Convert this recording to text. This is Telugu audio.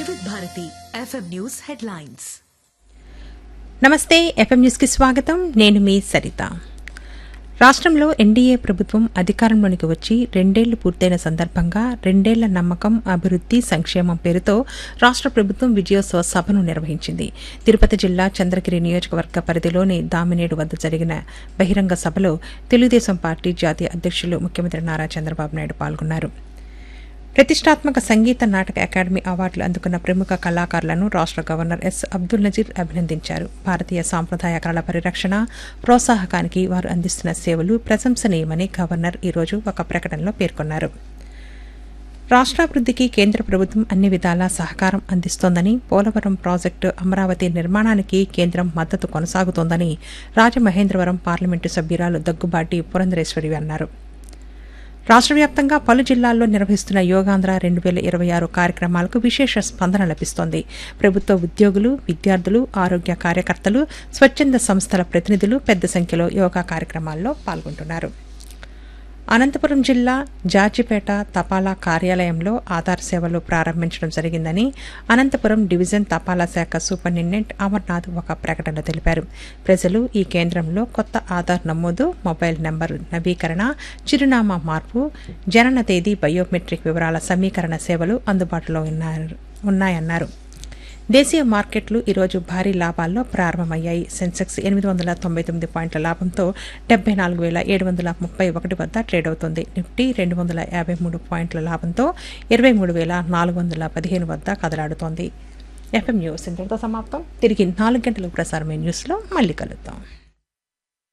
వివిధ భారతి ఎఫ్ఎం న్యూస్ హెడ్లైన్స్ నమస్తే ఎఫ్ఎం న్యూస్కి స్వాగతం నేను మీ సరిత రాష్ట్రంలో ఎన్డీఏ ప్రభుత్వం అధికారంలోనికి వచ్చి రెండేళ్లు పూర్తయిన సందర్భంగా రెండేళ్ల నమ్మకం అభివృద్ది సంక్షేమం పేరుతో రాష్ట్ర ప్రభుత్వం విజయోత్సవ సభను నిర్వహించింది తిరుపతి జిల్లా చంద్రగిరి నియోజకవర్గ పరిధిలోని దామినేడు వద్ద జరిగిన బహిరంగ సభలో తెలుగుదేశం పార్టీ జాతీయ అధ్యక్షులు ముఖ్యమంత్రి నారా చంద్రబాబు నాయుడు పాల్గొన్నారు ప్రతిష్టాత్మక సంగీత నాటక అకాడమీ అవార్డులు అందుకున్న ప్రముఖ కళాకారులను రాష్ట్ర గవర్నర్ ఎస్ అబ్దుల్ నజీర్ అభినందించారు భారతీయ సాంప్రదాయ కళల పరిరక్షణ ప్రోత్సాహకానికి వారు అందిస్తున్న సేవలు ప్రశంసనీయమని గవర్నర్ ఈరోజు ఒక ప్రకటనలో పేర్కొన్నారు రాష్ట్రాభివృద్ధికి కేంద్ర ప్రభుత్వం అన్ని విధాలా సహకారం అందిస్తోందని పోలవరం ప్రాజెక్టు అమరావతి నిర్మాణానికి కేంద్రం మద్దతు కొనసాగుతోందని రాజమహేంద్రవరం పార్లమెంటు సభ్యురాలు దగ్గుబాటి పురంధరేశ్వరి అన్నారు రాష్ట్ర వ్యాప్తంగా పలు జిల్లాల్లో నిర్వహిస్తున్న యోగాంధ్ర రెండు వేల ఇరవై ఆరు కార్యక్రమాలకు విశేష స్పందన లభిస్తోంది ప్రభుత్వ ఉద్యోగులు విద్యార్థులు ఆరోగ్య కార్యకర్తలు స్వచ్ఛంద సంస్థల ప్రతినిధులు పెద్ద సంఖ్యలో యోగా కార్యక్రమాల్లో పాల్గొంటున్నారు అనంతపురం జిల్లా జార్జిపేట తపాలా కార్యాలయంలో ఆధార్ సేవలు ప్రారంభించడం జరిగిందని అనంతపురం డివిజన్ తపాలా శాఖ సూపరింటెండెంట్ అమర్నాథ్ ఒక ప్రకటనలో తెలిపారు ప్రజలు ఈ కేంద్రంలో కొత్త ఆధార్ నమోదు మొబైల్ నెంబర్ నవీకరణ చిరునామా మార్పు జనన తేదీ బయోమెట్రిక్ వివరాల సమీకరణ సేవలు అందుబాటులో ఉన్నారు- ఉన్నాయన్నారు దేశీయ మార్కెట్లు ఈరోజు భారీ లాభాల్లో ప్రారంభమయ్యాయి సెన్సెక్స్ ఎనిమిది వందల తొంభై తొమ్మిది పాయింట్ల లాభంతో డెబ్బై నాలుగు వేల ఏడు వందల ముప్పై ఒకటి వద్ద ట్రేడ్ అవుతోంది నిఫ్టీ రెండు వందల యాభై మూడు పాయింట్ల లాభంతో ఇరవై మూడు వేల నాలుగు వందల పదిహేను వద్ద కదలాడుతోంది ఎఫ్ఎం న్యూస్ ఇంతటితో సమాప్తం తిరిగి నాలుగు గంటలకు ప్రసారమైన న్యూస్లో మళ్ళీ కలుద్దాం